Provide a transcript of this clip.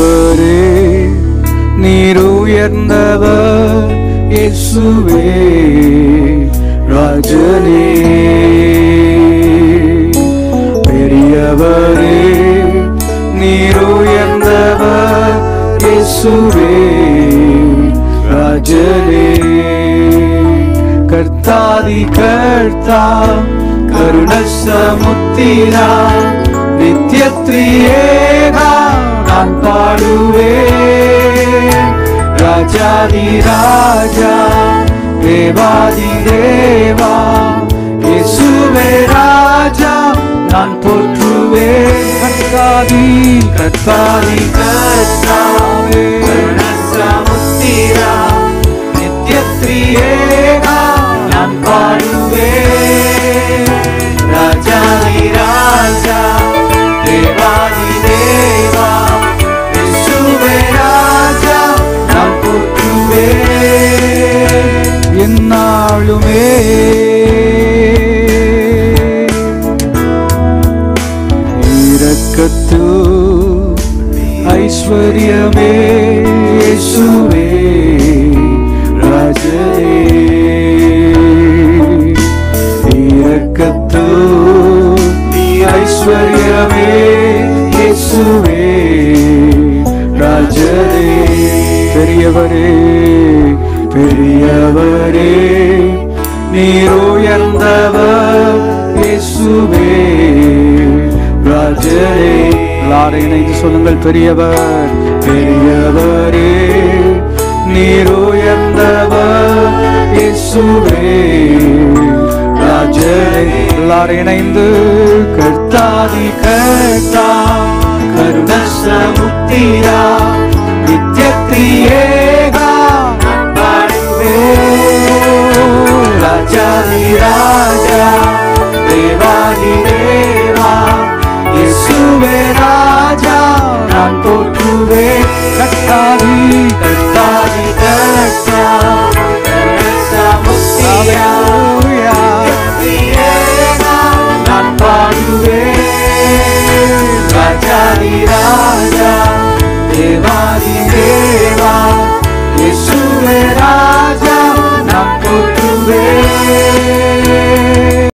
பெரியவரே நீர் உயர்ந்தவர் இயேசுவே ராஜனே பெரியவரே நீர் உயர்ந்தவர் இயேசுவே ராஜனே கர்த்தாதி கர்த்தா கருண சமுத்திரா நித்யத்ரியேகா நான் பாடுவேன் ராஜாதி ராஜா தேவாதி தேவா இயேசுவே ராஜா நான் போற்றுவேன் கர்த்தாதி கர்த்தாதி கர்த்தாவே கருண சமுத்திரா நித்யத்ரியேகா நான் பாடுவேன் ராஜாதி ராஜா தேவாதி தேவா இயேசுவே ராஜா நான் போற்றுவேன் என்னாலுமே இரக்கத்து ஐஸ்வர்யமே இயேசுவே ராஜனே இரக்கத்து ஐஸ்வர்யமே இயேசுவே ராஜனே பெரியவரே பெரியவரே நீர் உயர்ந்தவர் இயேசுவே ராஜனே எல்லாரும் இணைந்து சொல்லுங்கள் பெரியவர் பெரியவரே நீர் உயர்ந்தவர் இயேசுவே ராஜனே எல்லாரும் இணைந்து கர்த்தாதி கர்த்தா கருண சமுத்திரா நித்யத்ரியேகா ராஜாதி ராஜா தேவாதி தேவா இயேசுவே ராஜா நான் போற்றுவேன் கர்த்தாதி கர்த்தாதி கர்த்தா நான் பாடுவேன் ராஜாதி ராஜா தேவாதி தேவா இயேசுவே ராஜா நான் போற்றுவேன்